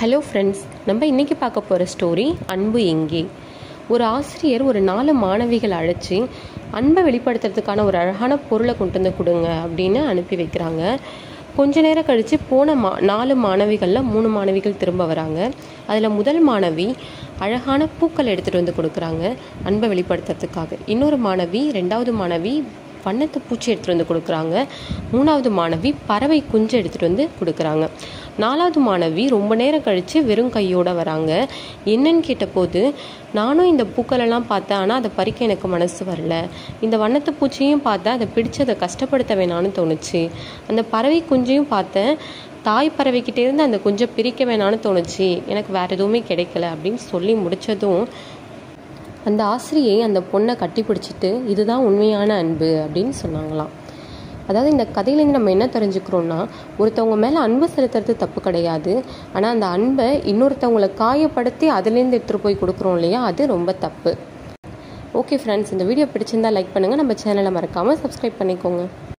hello friends நம்ம இன்றைக்கி பார்க்க போகிற ஸ்டோரி அன்பு எங்கே ஒரு ஆசிரியர் ஒரு நாலு மாணவிகள் அழைச்சி அன்பை வெளிப்படுத்துறதுக்கான ஒரு அழகான பொருளை கொண்டு வந்து கொடுங்க அப்படின்னு அனுப்பி வைக்கிறாங்க கொஞ்ச நேரம் கழித்து போன மா நாலு மாணவிகளில் மூணு மாணவிகள் திரும்ப வராங்க அதில் முதல் மாணவி அழகான பூக்கள் எடுத்துகிட்டு வந்து கொடுக்குறாங்க அன்பை வெளிப்படுத்துறதுக்காக இன்னொரு மாணவி ரெண்டாவது மாணவி வண்ணத்து பூச்சி எடுத்துகிட்டு வந்து கொடுக்குறாங்க மூணாவது மாணவி பறவை குஞ்சு எடுத்துகிட்டு வந்து கொடுக்குறாங்க நாலாவது மாணவி ரொம்ப நேரம் கழித்து வெறும் கையோடு வராங்க என்னன்னு கேட்டபோது நானும் இந்த பூக்களெல்லாம் பார்த்தேன் ஆனால் அதை பறிக்க எனக்கு மனசு வரல இந்த வண்ணத்து பூச்சியும் பார்த்தேன் அதை பிடிச்சு அதை கஷ்டப்படுத்த வேணான்னு தோணுச்சு அந்த பறவை குஞ்சையும் பார்த்தேன் தாய் பறவைக்கிட்டே இருந்து அந்த குஞ்சை பிரிக்க வேணான்னு தோணுச்சு எனக்கு வேறு எதுவுமே கிடைக்கல அப்படின்னு சொல்லி முடித்ததும் அந்த ஆசிரியை அந்த பொண்ணை கட்டி பிடிச்சிட்டு இதுதான் உண்மையான அன்பு அப்படின்னு சொன்னாங்களாம் அதாவது இந்த கதையிலேருந்து நம்ம என்ன தெரிஞ்சுக்கிறோம்னா ஒருத்தவங்க மேலே அன்பு செலுத்துறது தப்பு கிடையாது ஆனால் அந்த அன்பை இன்னொருத்தவங்களை காயப்படுத்தி அதுலேருந்து எடுத்துகிட்டு போய் கொடுக்குறோம் இல்லையா அது ரொம்ப தப்பு ஓகே ஃப்ரெண்ட்ஸ் இந்த வீடியோ பிடிச்சிருந்தா லைக் பண்ணுங்கள் நம்ம சேனலை மறக்காமல் சப்ஸ்கிரைப் பண்ணிக்கோங்க